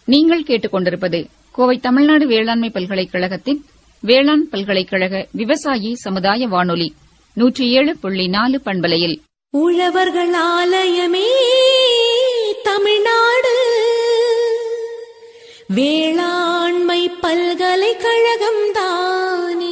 நீங்கள் கேட்டுக்கொண்டிருப்பது கோவை தமிழ்நாடு வேளாண்மை பல்கலைக்கழகத்தின் வேளாண் பல்கலைக்கழக விவசாயி சமுதாய வானொலி நூற்றி ஏழு புள்ளி நாலு பண்பலையில் உழவர்கள் ஆலயமே தமிழ்நாடு வேளாண்மை பல்கலைக்கழகம் தானே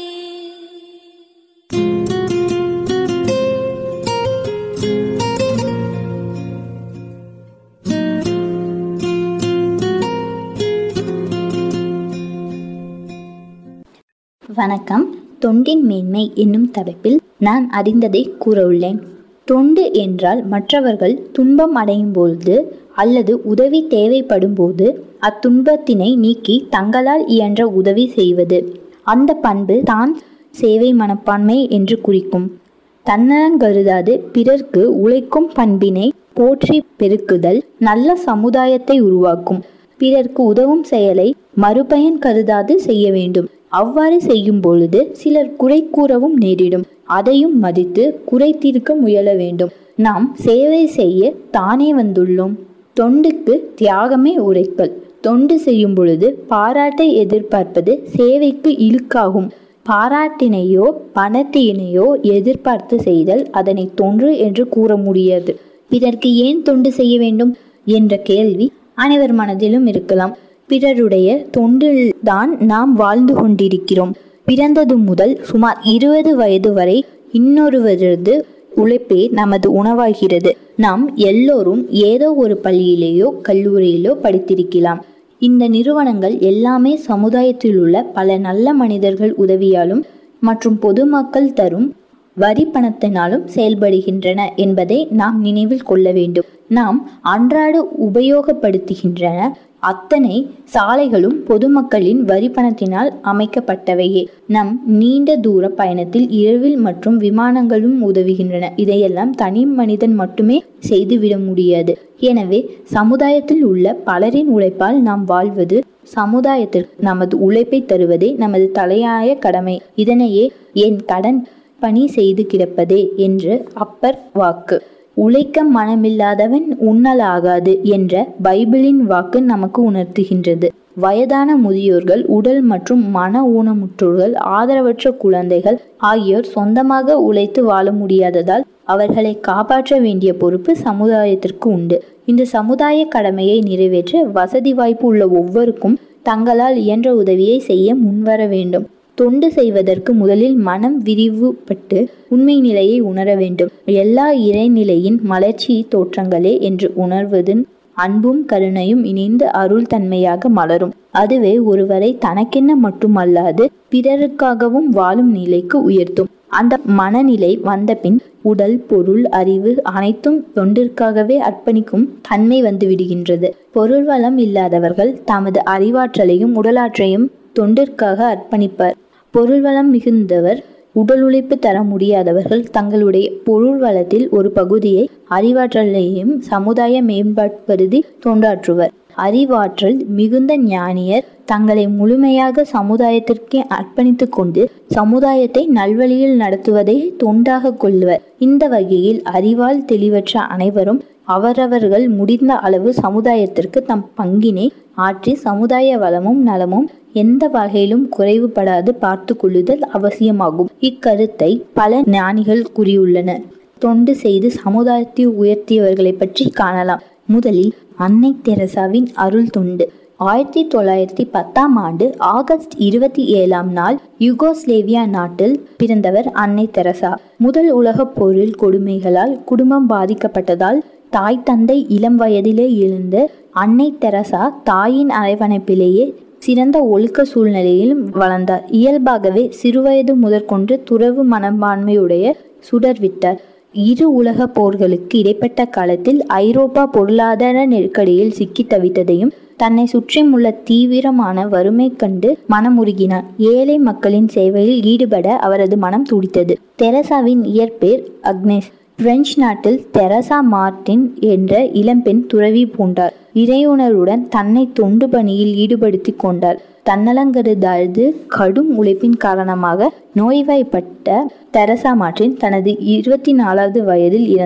வணக்கம் தொண்டின் மேன்மை என்னும் தலைப்பில் நான் அறிந்ததை கூற உள்ளேன் தொண்டு என்றால் மற்றவர்கள் துன்பம் அடையும் பொழுது அல்லது உதவி தேவைப்படும் போது அத்துன்பத்தினை நீக்கி தங்களால் இயன்ற உதவி செய்வது அந்த பண்பு தான் சேவை மனப்பான்மை என்று குறிக்கும் தன்னலங்கருதாது பிறர்க்கு உழைக்கும் பண்பினை போற்றி பெருக்குதல் நல்ல சமுதாயத்தை உருவாக்கும் பிறர்க்கு உதவும் செயலை மறுபயன் கருதாது செய்ய வேண்டும் அவ்வாறு செய்யும் பொழுது சிலர் குறை கூறவும் நேரிடும் அதையும் மதித்து குறை தீர்க்க முயல வேண்டும் நாம் சேவை செய்ய தானே வந்துள்ளோம் தொண்டுக்கு தியாகமே உரைக்கல் தொண்டு செய்யும் பொழுது பாராட்டை எதிர்பார்ப்பது சேவைக்கு இழுக்காகும் பாராட்டினையோ பணத்தினையோ எதிர்பார்த்து செய்தல் அதனை தொன்று என்று கூற முடியாது பிறர்க்கு ஏன் தொண்டு செய்ய வேண்டும் என்ற கேள்வி அனைவர் மனதிலும் இருக்கலாம் பிறருடைய தொண்டில்தான் நாம் வாழ்ந்து கொண்டிருக்கிறோம் பிறந்தது முதல் சுமார் இருபது வயது வரை இன்னொருவரது உழைப்பே நமது உணவாகிறது நாம் எல்லோரும் ஏதோ ஒரு பள்ளியிலேயோ கல்லூரியிலோ படித்திருக்கலாம் இந்த நிறுவனங்கள் எல்லாமே சமுதாயத்தில் உள்ள பல நல்ல மனிதர்கள் உதவியாலும் மற்றும் பொதுமக்கள் தரும் வரி பணத்தினாலும் செயல்படுகின்றன என்பதை நாம் நினைவில் கொள்ள வேண்டும் நாம் அன்றாட உபயோகப்படுத்துகின்றன அத்தனை சாலைகளும் பொதுமக்களின் வரி பணத்தினால் அமைக்கப்பட்டவையே நம் நீண்ட தூர பயணத்தில் இரவில் மற்றும் விமானங்களும் உதவுகின்றன இதையெல்லாம் தனி மனிதன் மட்டுமே செய்துவிட முடியாது எனவே சமுதாயத்தில் உள்ள பலரின் உழைப்பால் நாம் வாழ்வது சமுதாயத்திற்கு நமது உழைப்பை தருவதே நமது தலையாய கடமை இதனையே என் கடன் பணி செய்து கிடப்பதே என்று அப்பர் வாக்கு உழைக்க மனமில்லாதவன் உண்ணலாகாது என்ற பைபிளின் வாக்கு நமக்கு உணர்த்துகின்றது வயதான முதியோர்கள் உடல் மற்றும் மன ஊனமுற்றோர்கள் ஆதரவற்ற குழந்தைகள் ஆகியோர் சொந்தமாக உழைத்து வாழ முடியாததால் அவர்களை காப்பாற்ற வேண்டிய பொறுப்பு சமுதாயத்திற்கு உண்டு இந்த சமுதாய கடமையை நிறைவேற்ற வசதி வாய்ப்பு உள்ள ஒவ்வொருக்கும் தங்களால் இயன்ற உதவியை செய்ய முன்வர வேண்டும் தொண்டு செய்வதற்கு முதலில் மனம் விரிவுபட்டு உண்மை நிலையை உணர வேண்டும் எல்லா இறைநிலையின் மலர்ச்சி தோற்றங்களே என்று உணர்வதன் அன்பும் கருணையும் இணைந்து அருள் தன்மையாக மலரும் அதுவே ஒருவரை தனக்கென்ன மட்டுமல்லாது பிறருக்காகவும் வாழும் நிலைக்கு உயர்த்தும் அந்த மனநிலை வந்தபின் உடல் பொருள் அறிவு அனைத்தும் தொண்டிற்காகவே அர்ப்பணிக்கும் தன்மை வந்து விடுகின்றது பொருள் வளம் இல்லாதவர்கள் தமது அறிவாற்றலையும் உடலாற்றையும் தொண்டிற்காக அர்ப்பணிப்பர் பொருள் வளம் மிகுந்தவர் உடல் உழைப்பு தர முடியாதவர்கள் தங்களுடைய பொருள் வளத்தில் ஒரு பகுதியை அறிவாற்றலையும் சமுதாய மேம்பாட்டு கருதி தொண்டாற்றுவர் அறிவாற்றல் மிகுந்த ஞானியர் தங்களை முழுமையாக சமுதாயத்திற்கே அர்ப்பணித்து கொண்டு சமுதாயத்தை நல்வழியில் நடத்துவதை தொண்டாக கொள்வர் இந்த வகையில் அறிவால் தெளிவற்ற அனைவரும் அவரவர்கள் முடிந்த அளவு சமுதாயத்திற்கு தம் பங்கினை ஆற்றி சமுதாய வளமும் நலமும் எந்த வகையிலும் குறைவுபடாது பார்த்து கொள்ளுதல் அவசியமாகும் இக்கருத்தை பல ஞானிகள் கூறியுள்ளனர் தொண்டு செய்து சமுதாயத்தை உயர்த்தியவர்களை பற்றி காணலாம் முதலில் அன்னை தெரசாவின் அருள் தொண்டு ஆயிரத்தி தொள்ளாயிரத்தி பத்தாம் ஆண்டு ஆகஸ்ட் இருபத்தி ஏழாம் நாள் யுகோஸ்லேவியா நாட்டில் பிறந்தவர் அன்னை தெரசா முதல் உலகப் போரில் கொடுமைகளால் குடும்பம் பாதிக்கப்பட்டதால் தாய் தந்தை இளம் வயதிலே எழுந்து அன்னை தெரசா தாயின் அரவணைப்பிலேயே சிறந்த ஒழுக்க சூழ்நிலையிலும் வளர்ந்தார் இயல்பாகவே சிறுவயது முதற்கொண்டு துறவு மனப்பான்மையுடைய சுடர் விட்டார் இரு உலக போர்களுக்கு இடைப்பட்ட காலத்தில் ஐரோப்பா பொருளாதார நெருக்கடியில் சிக்கி தவித்ததையும் தன்னை சுற்றியுள்ள தீவிரமான வறுமை கண்டு மனமுருகினார் ஏழை மக்களின் சேவையில் ஈடுபட அவரது மனம் துடித்தது தெரசாவின் இயற்பெயர் அக்னேஸ் பிரெஞ்சு நாட்டில் தெரசா மார்டின் என்ற இளம்பெண் துறவி பூண்டார் இறையுணர்வுடன் தன்னை தொண்டு பணியில் ஈடுபடுத்தி கொண்டார் தன்னலங்கருதாது கடும் உழைப்பின் காரணமாக நோய்வாய்ப்பட்ட தெரசா மார்டின் தனது இருபத்தி நாலாவது வயதில் இறந்தார்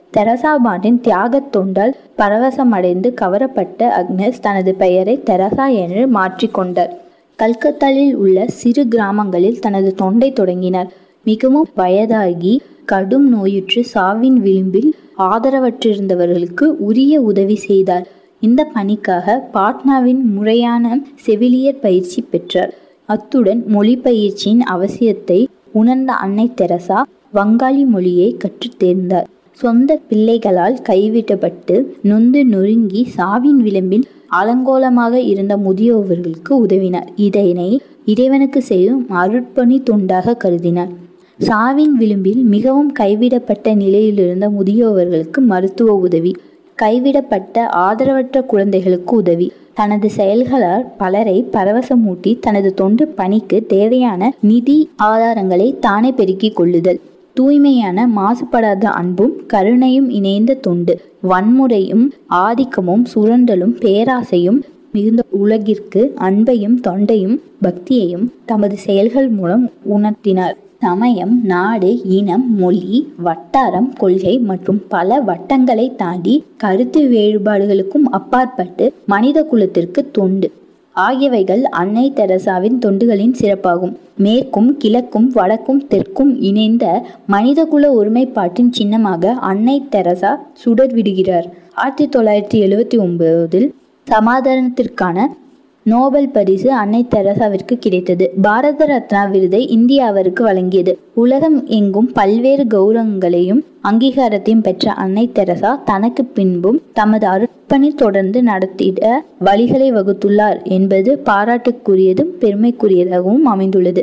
தெரசாபாண்டின் தியாகத் தொண்டால் பரவசமடைந்து கவரப்பட்ட அக்னஸ் தனது பெயரை தெரசா என்று மாற்றிக்கொண்டார் கல்கத்தாவில் உள்ள சிறு கிராமங்களில் தனது தொண்டை தொடங்கினார் மிகவும் வயதாகி கடும் நோயுற்று சாவின் விளிம்பில் ஆதரவற்றிருந்தவர்களுக்கு உரிய உதவி செய்தார் இந்த பணிக்காக பாட்னாவின் முறையான செவிலியர் பயிற்சி பெற்றார் அத்துடன் மொழி பயிற்சியின் அவசியத்தை உணர்ந்த அன்னை தெரசா வங்காளி மொழியை கற்றுத் தேர்ந்தார் சொந்த பிள்ளைகளால் கைவிட்டப்பட்டு நொந்து நொறுங்கி சாவின் விளிம்பில் அலங்கோலமாக இருந்த முதியோர்களுக்கு உதவினார் இதனை இறைவனுக்கு செய்யும் அருட்பணி தொண்டாக கருதினார் சாவின் விளிம்பில் மிகவும் கைவிடப்பட்ட நிலையிலிருந்த முதியோர்களுக்கு மருத்துவ உதவி கைவிடப்பட்ட ஆதரவற்ற குழந்தைகளுக்கு உதவி தனது செயல்களால் பலரை பரவசமூட்டி தனது தொண்டு பணிக்கு தேவையான நிதி ஆதாரங்களை தானே பெருக்கிக் கொள்ளுதல் தூய்மையான மாசுபடாத அன்பும் கருணையும் இணைந்த தொண்டு வன்முறையும் ஆதிக்கமும் சுரண்டலும் பேராசையும் மிகுந்த உலகிற்கு அன்பையும் தொண்டையும் பக்தியையும் தமது செயல்கள் மூலம் உணர்த்தினார் சமயம் நாடு இனம் மொழி வட்டாரம் கொள்கை மற்றும் பல வட்டங்களை தாண்டி கருத்து வேறுபாடுகளுக்கும் அப்பாற்பட்டு மனித குலத்திற்கு தொண்டு ஆகியவைகள் அன்னை தெரசாவின் தொண்டுகளின் சிறப்பாகும் மேற்கும் கிழக்கும் வடக்கும் தெற்கும் இணைந்த மனிதகுல ஒருமைப்பாட்டின் சின்னமாக அன்னை தெரசா சுடர் விடுகிறார் ஆயிரத்தி தொள்ளாயிரத்தி எழுவத்தி ஒன்பதில் சமாதானத்திற்கான நோபல் பரிசு அன்னை தெரசாவிற்கு கிடைத்தது பாரத ரத்னா விருதை இந்தியா அவருக்கு வழங்கியது உலகம் எங்கும் பல்வேறு கௌரவங்களையும் அங்கீகாரத்தையும் பெற்ற அன்னை தெரசா தனக்கு பின்பும் தமது அர்ப்பணி தொடர்ந்து நடத்திட வழிகளை வகுத்துள்ளார் என்பது பாராட்டுக்குரியதும் பெருமைக்குரியதாகவும் அமைந்துள்ளது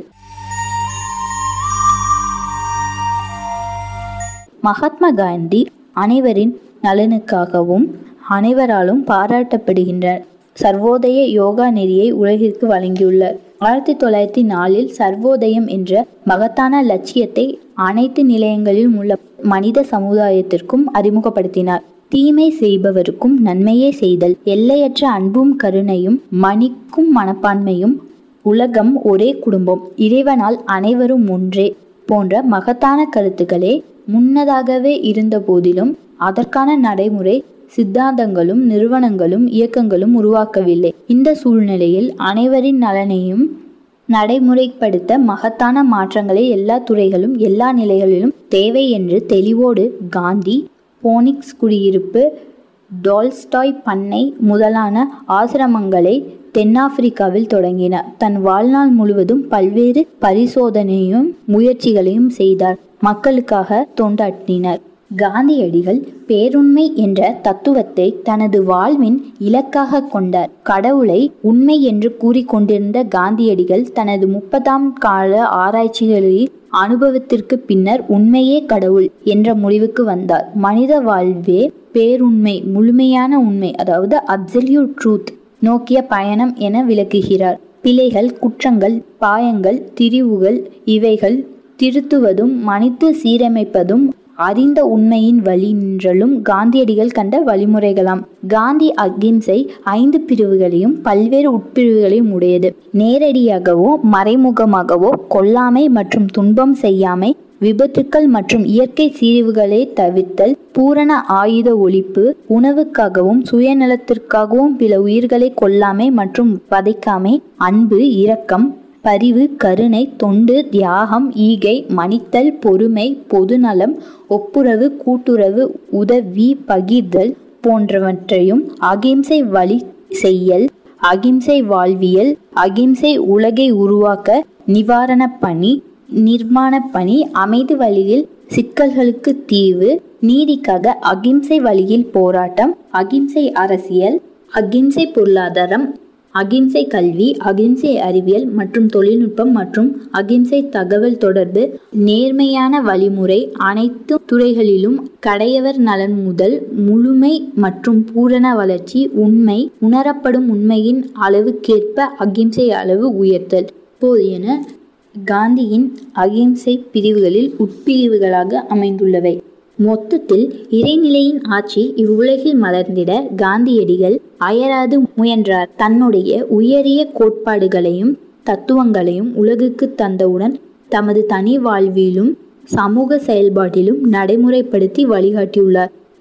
மகாத்மா காந்தி அனைவரின் நலனுக்காகவும் அனைவராலும் பாராட்டப்படுகின்றார் சர்வோதய யோகா நெறியை உலகிற்கு வழங்கியுள்ளார் ஆயிரத்தி தொள்ளாயிரத்தி நாலில் சர்வோதயம் என்ற மகத்தான லட்சியத்தை அனைத்து நிலையங்களிலும் உள்ள மனித சமுதாயத்திற்கும் அறிமுகப்படுத்தினார் தீமை செய்பவருக்கும் நன்மையே செய்தல் எல்லையற்ற அன்பும் கருணையும் மணிக்கும் மனப்பான்மையும் உலகம் ஒரே குடும்பம் இறைவனால் அனைவரும் ஒன்றே போன்ற மகத்தான கருத்துக்களே முன்னதாகவே இருந்த போதிலும் அதற்கான நடைமுறை சித்தாந்தங்களும் நிறுவனங்களும் இயக்கங்களும் உருவாக்கவில்லை இந்த சூழ்நிலையில் அனைவரின் நலனையும் நடைமுறைப்படுத்த மகத்தான மாற்றங்களை எல்லா துறைகளும் எல்லா நிலைகளிலும் தேவை என்று தெளிவோடு காந்தி போனிக்ஸ் குடியிருப்பு டால்ஸ்டாய் பண்ணை முதலான ஆசிரமங்களை தென்னாப்பிரிக்காவில் தொடங்கினார் தன் வாழ்நாள் முழுவதும் பல்வேறு பரிசோதனையும் முயற்சிகளையும் செய்தார் மக்களுக்காக தொண்டாற்றினார் காந்தியடிகள் பேருண்மை என்ற தத்துவத்தை தனது வாழ்வின் இலக்காக கொண்டார் கடவுளை உண்மை என்று கூறிக்கொண்டிருந்த காந்தியடிகள் தனது முப்பதாம் கால ஆராய்ச்சிகளில் அனுபவத்திற்கு பின்னர் உண்மையே கடவுள் என்ற முடிவுக்கு வந்தார் மனித வாழ்வே பேருண்மை முழுமையான உண்மை அதாவது அப்சல்யூட் ட்ரூத் நோக்கிய பயணம் என விளக்குகிறார் பிழைகள் குற்றங்கள் பாயங்கள் திரிவுகள் இவைகள் திருத்துவதும் மனித்து சீரமைப்பதும் அறிந்த உண்மையின் வழி நின்றலும் காந்தியடிகள் கண்ட வழிமுறைகளாம் காந்தி அகிம்சை ஐந்து பிரிவுகளையும் பல்வேறு உட்பிரிவுகளையும் உடையது நேரடியாகவோ மறைமுகமாகவோ கொல்லாமை மற்றும் துன்பம் செய்யாமை விபத்துக்கள் மற்றும் இயற்கை சீரிவுகளை தவிர்த்தல் பூரண ஆயுத ஒழிப்பு உணவுக்காகவும் சுயநலத்திற்காகவும் பிற உயிர்களை கொல்லாமை மற்றும் வதைக்காமை அன்பு இரக்கம் பரிவு கருணை தொண்டு தியாகம் ஈகை மனித்தல் பொறுமை பொதுநலம் ஒப்புரவு கூட்டுறவு உதவி பகிர்தல் போன்றவற்றையும் அகிம்சை வழி செய்யல் அகிம்சை வாழ்வியல் அகிம்சை உலகை உருவாக்க நிவாரண பணி நிர்மாண பணி அமைதி வழியில் சிக்கல்களுக்கு தீர்வு நீதிக்காக அகிம்சை வழியில் போராட்டம் அகிம்சை அரசியல் அகிம்சை பொருளாதாரம் அகிம்சை கல்வி அகிம்சை அறிவியல் மற்றும் தொழில்நுட்பம் மற்றும் அகிம்சை தகவல் தொடர்பு நேர்மையான வழிமுறை அனைத்து துறைகளிலும் கடையவர் நலன் முதல் முழுமை மற்றும் பூரண வளர்ச்சி உண்மை உணரப்படும் உண்மையின் அளவுக்கேற்ப அகிம்சை அளவு உயர்த்தல் போதியன காந்தியின் அகிம்சை பிரிவுகளில் உட்பிரிவுகளாக அமைந்துள்ளவை மொத்தத்தில் இறைநிலையின் ஆட்சி இவ்வுலகில் மலர்ந்திட காந்தியடிகள் அயராது முயன்றார் தன்னுடைய உயரிய கோட்பாடுகளையும் தத்துவங்களையும் உலகுக்கு தந்தவுடன் தமது தனி வாழ்விலும் சமூக செயல்பாட்டிலும் நடைமுறைப்படுத்தி வழிகாட்டியுள்ளார்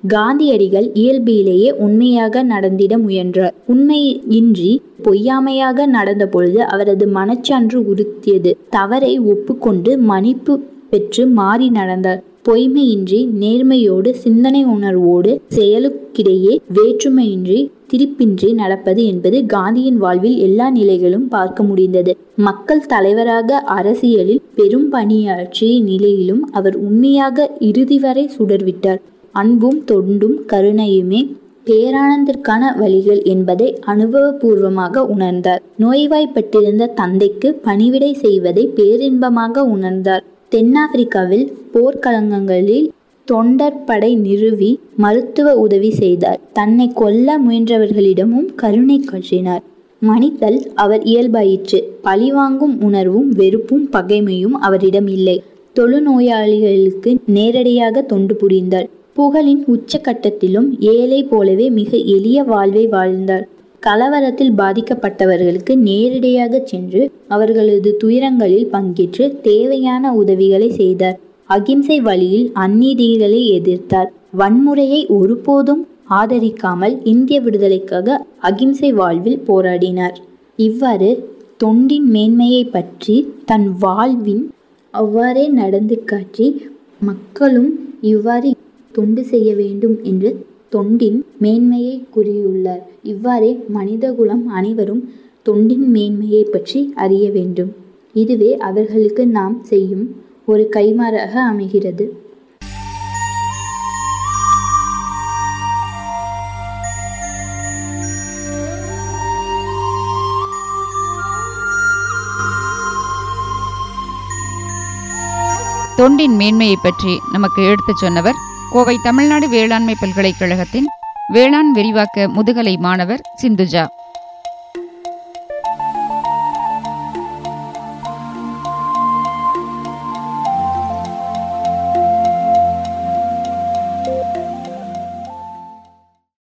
காந்தியடிகள் இயல்பிலேயே உண்மையாக நடந்திட முயன்றார் உண்மையின்றி பொய்யாமையாக நடந்த பொழுது அவரது மனச்சான்று உறுத்தியது தவறை ஒப்புக்கொண்டு மன்னிப்பு பெற்று மாறி நடந்தார் பொய்மையின்றி நேர்மையோடு சிந்தனை உணர்வோடு செயலுக்கிடையே வேற்றுமையின்றி திருப்பின்றி நடப்பது என்பது காந்தியின் வாழ்வில் எல்லா நிலைகளும் பார்க்க முடிந்தது மக்கள் தலைவராக அரசியலில் பெரும் பணியாற்றிய நிலையிலும் அவர் உண்மையாக இறுதி வரை சுடர்விட்டார் அன்பும் தொண்டும் கருணையுமே பேரானந்திற்கான வழிகள் என்பதை அனுபவபூர்வமாக உணர்ந்தார் நோய்வாய்ப்பட்டிருந்த தந்தைக்கு பணிவிடை செய்வதை பேரின்பமாக உணர்ந்தார் தென்னாப்பிரிக்காவில் போர்க்களங்களில் தொண்டற்படை நிறுவி மருத்துவ உதவி செய்தார் தன்னை கொல்ல முயன்றவர்களிடமும் கருணை காட்டினார் மனிதல் அவர் இயல்பாயிற்று பழிவாங்கும் உணர்வும் வெறுப்பும் பகைமையும் அவரிடம் இல்லை தொழுநோயாளிகளுக்கு நேரடியாக தொண்டு புரிந்தார் புகழின் உச்சக்கட்டத்திலும் ஏழை போலவே மிக எளிய வாழ்வை வாழ்ந்தார் கலவரத்தில் பாதிக்கப்பட்டவர்களுக்கு நேரடியாக சென்று அவர்களது துயரங்களில் பங்கேற்று தேவையான உதவிகளை செய்தார் அகிம்சை வழியில் அந்நீதிகளை எதிர்த்தார் வன்முறையை ஒருபோதும் ஆதரிக்காமல் இந்திய விடுதலைக்காக அகிம்சை வாழ்வில் போராடினார் இவ்வாறு தொண்டின் மேன்மையை பற்றி தன் வாழ்வின் அவ்வாறே நடந்து காட்டி மக்களும் இவ்வாறு தொண்டு செய்ய வேண்டும் என்று தொண்டின் மேன்மையை கூறியுள்ளார் இவ்வாறே மனிதகுலம் அனைவரும் தொண்டின் மேன்மையை பற்றி அறிய வேண்டும் இதுவே அவர்களுக்கு நாம் செய்யும் ஒரு கைமாறாக அமைகிறது தொண்டின் மேன்மையை பற்றி நமக்கு எடுத்துச் சொன்னவர் கோவை தமிழ்நாடு வேளாண்மை பல்கலைக்கழகத்தின் வேளாண் விரிவாக்க முதுகலை மாணவர் சிந்துஜா